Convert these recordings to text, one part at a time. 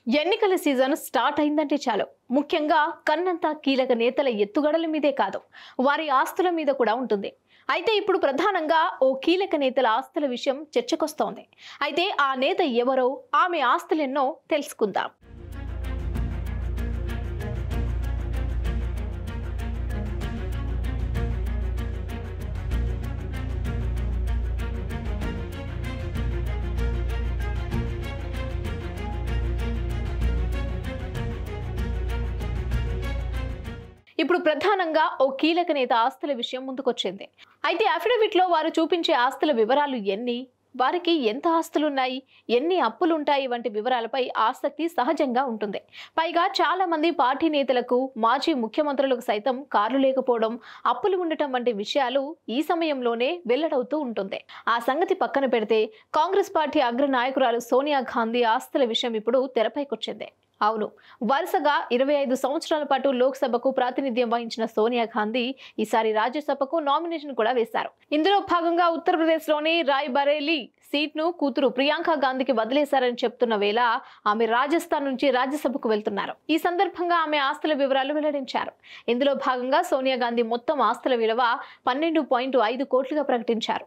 ఎన్నికల season start అయిందంటే చాలు ముఖ్యంగా కన్నంత కీలక నేతల ఎత్తుగడల మీదే కాదు వారి ఆస్తుల మీద కూడా ఉంటుంది అయితే ఇప్పుడు ప్రధానంగా ఓ కీలక నేతల ఆస్తుల విషయం చర్చకొస్తోంది అయితే ఆ నేత ఎవరో ఆమె ఆస్తులెన్నో తెలుసుకుందాం ఇప్పుడు ప్రధానంగా ఓ కీలక నేత ఆస్తుల విషయం ముందుకొచ్చింది అయితే అఫిడవిట్ లో వారు చూపించే ఆస్తుల వివరాలు ఎన్ని వారికి ఎంత ఆస్తులున్నాయి ఎన్ని అప్పులుంటాయి వంటి వివరాలపై ఆసక్తి సహజంగా ఉంటుంది పైగా చాలా మంది పార్టీ నేతలకు మాజీ ముఖ్యమంత్రులకు సైతం కార్లు లేకపోవడం అప్పులు ఉండటం వంటి విషయాలు ఈ సమయంలోనే వెల్లడవుతూ ఉంటుంది ఆ సంగతి పక్కన పెడితే కాంగ్రెస్ పార్టీ అగ్ర నాయకురాలు సోనియా గాంధీ ఆస్తుల విషయం ఇప్పుడు తెరపైకొచ్చింది అవును వరుసగా ఇరవై ఐదు సంవత్సరాల పాటు లోక్సభకు ప్రాతినిధ్యం వహించిన సోనియా గాంధీ ఈసారి రాజ్యసభకు నామినేషన్ కూడా వేశారు ఇందులో భాగంగా ఉత్తరప్రదేశ్లోని రాయ్ బరేలీ సీట్ను కూతురు ప్రియాంక గాంధీకి వదిలేశారని చెప్తున్న వేళ ఆమె రాజస్థాన్ నుంచి రాజ్యసభకు వెళ్తున్నారు ఈ సందర్భంగా ఆమె ఆస్తుల వివరాలు వెల్లడించారు ఇందులో భాగంగా సోనియా గాంధీ మొత్తం ఆస్తుల విలువ పన్నెండు పాయింట్ ఐదు కోట్లుగా ప్రకటించారు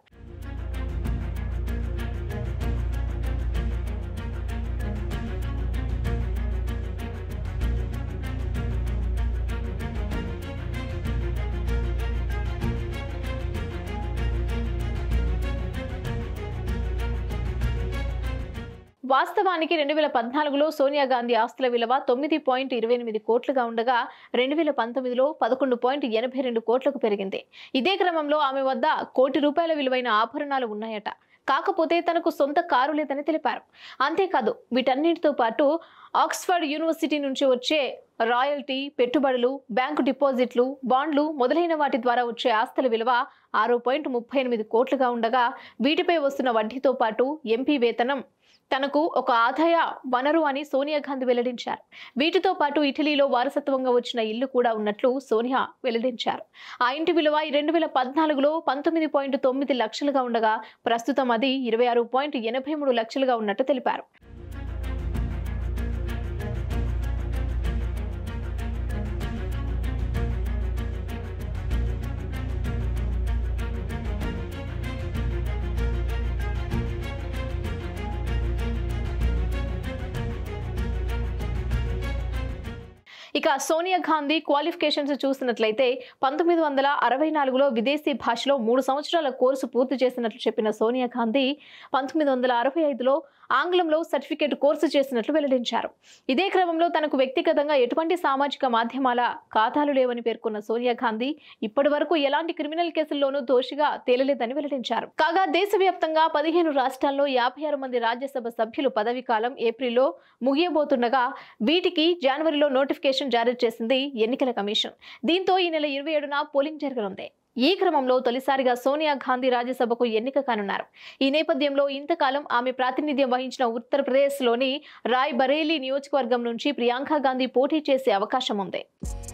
వాస్తవానికి రెండు వేల పద్నాలుగులో సోనియా గాంధీ ఆస్తుల విలువ తొమ్మిది పాయింట్ ఇరవై ఎనిమిది కోట్లుగా ఉండగా రెండు వేల పంతొమ్మిదిలో పదకొండు పాయింట్ ఎనభై రెండు కోట్లకు పెరిగింది ఇదే క్రమంలో ఆమె వద్ద కోటి రూపాయల విలువైన ఆభరణాలు ఉన్నాయట కాకపోతే తనకు సొంత కారు లేదని తెలిపారు అంతేకాదు వీటన్నిటితో పాటు ఆక్స్ఫర్డ్ యూనివర్సిటీ నుంచి వచ్చే రాయల్టీ పెట్టుబడులు బ్యాంకు డిపాజిట్లు బాండ్లు మొదలైన వాటి ద్వారా వచ్చే ఆస్తుల విలువ ఆరు పాయింట్ ముప్పై ఎనిమిది కోట్లుగా ఉండగా వీటిపై వస్తున్న వడ్డీతో పాటు ఎంపీ వేతనం తనకు ఒక ఆదాయ వనరు అని సోనియా గాంధీ వెల్లడించారు వీటితో పాటు ఇటలీలో వారసత్వంగా వచ్చిన ఇల్లు కూడా ఉన్నట్లు సోనియా వెల్లడించారు ఆ ఇంటి విలువ రెండు వేల పద్నాలుగులో పంతొమ్మిది పాయింట్ తొమ్మిది లక్షలుగా ఉండగా ప్రస్తుతం అది ఇరవై ఆరు పాయింట్ ఎనభై మూడు లక్షలుగా ఉన్నట్టు తెలిపారు ఇక సోనియా గాంధీ క్వాలిఫికేషన్స్ చూసినట్లయితే పంతొమ్మిది వందల అరవై నాలుగులో విదేశీ భాషలో మూడు సంవత్సరాల కోర్సు పూర్తి చేసినట్లు చెప్పిన సోనియా గాంధీ పంతొమ్మిది వందల అరవై ఐదులో ఆంగ్లంలో సర్టిఫికేట్ కోర్సు చేసినట్లు వెల్లడించారు ఇదే క్రమంలో తనకు వ్యక్తిగతంగా ఎటువంటి సామాజిక మాధ్యమాల ఖాతాలు లేవని పేర్కొన్న సోనియా గాంధీ ఇప్పటి వరకు ఎలాంటి క్రిమినల్ కేసుల్లోనూ దోషిగా తేలలేదని వెల్లడించారు కాగా దేశవ్యాప్తంగా పదిహేను రాష్ట్రాల్లో యాభై ఆరు మంది రాజ్యసభ సభ్యులు పదవీ కాలం ఏప్రిల్లో ముగియబోతుండగా వీటికి జనవరిలో నోటిఫికేషన్ జారీ చేసింది ఎన్నికల కమిషన్ దీంతో ఈ నెల ఇరవై ఏడున పోలింగ్ జరగనుంది ఈ క్రమంలో తొలిసారిగా సోనియా గాంధీ రాజ్యసభకు ఎన్నిక కానున్నారు ఈ నేపథ్యంలో ఇంతకాలం ఆమె ప్రాతినిధ్యం వహించిన ఉత్తరప్రదేశ్లోని రాయ్ బరేలీ నియోజకవర్గం నుంచి ప్రియాంక గాంధీ పోటీ చేసే అవకాశం ఉంది